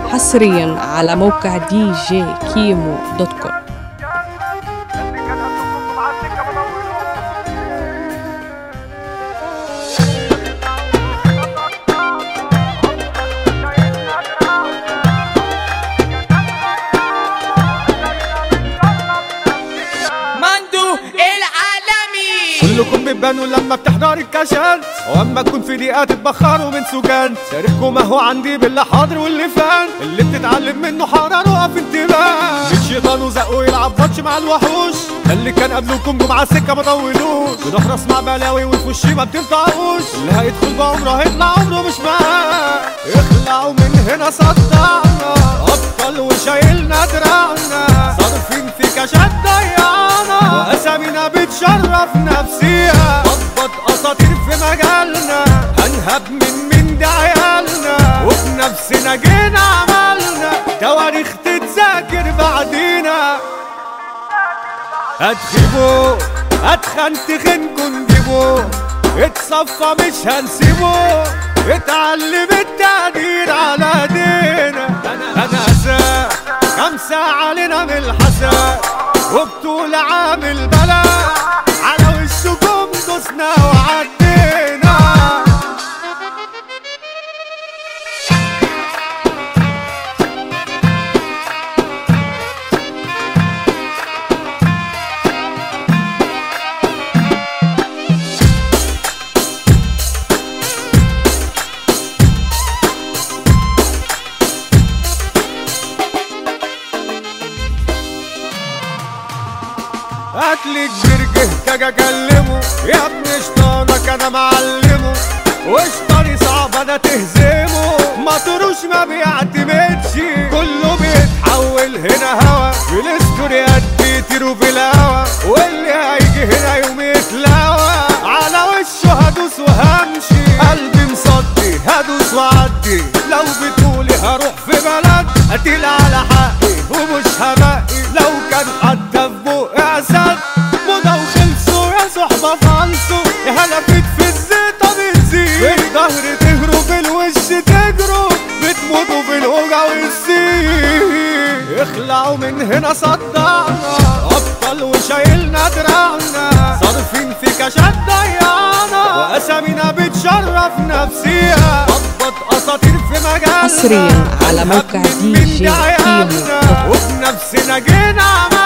حصريا على موقع دي جي كيمو دوت كوم مندو العالمي كلكم بتبانوا لما بتحضر الكاشات واما تكون في دقيقة تتبخروا من سجان تاريخكم اهو عندي باللي حاضر واللي فان اللي بتتعلم منه حرر وقف انتباه الشيطان وزقوا يلعب ماتش مع الوحوش ده اللي كان قبلكم جم على السكة ما طولوش بنحرص مع بلاوي وفي وشي ما بتنفعوش اللي هيدخل بعمره هيطلع عمره مش معاه اخلعوا من هنا صدعنا ابطال وشايلنا دراعنا صارفين في كاشات ضيعنا واسامينا بتشرف نفسيها ضبط اساطير في مجالنا هنهب من من ده عيالنا وبنفسنا جينا عملنا تواريخ تتذاكر بعدينا هتخيبوا هتخن تخنكوا نجيبوا اتصفى مش هنسيبه اتعلم التقدير على ايدينا انا اسى خمسة علينا من الحسن وبطولة عامل بلا على وشكم دوسنا وعدينا هاتلي كبير جهتك اكلمه يا ابن شطانك انا معلمه وشطاني صعب انا تهزمه مطروش ما بيعتمدش كله بيتحول هنا هوا في الاستوريات بيطيروا في الهوا واللي هيجي هنا يوم يتلاوى على وشه هدوس وهمشي قلبي مصدي هدوس وعدي لو بتقولي هروح في بلد قتيل على حقي ومش هبقي لو كان حتى في بقي اسد موضة وخلصوا يا صحبة فالصوا يا هلا بيت في الزيطة بتزيد في الظهر تهروا في الوش تجروا بتموتوا في الوجع والسيل اخلعوا من هنا صدعنا ابطال وشايلنا دراعنا صارفين في كاشات ضيعنا واسامينا بتشرف نفسيها ضبط اساطير في مجالنا حصريا على موقع هنهب من دي جي من ده كيمو عيالنا دوت كوم. وبنفسنا جينا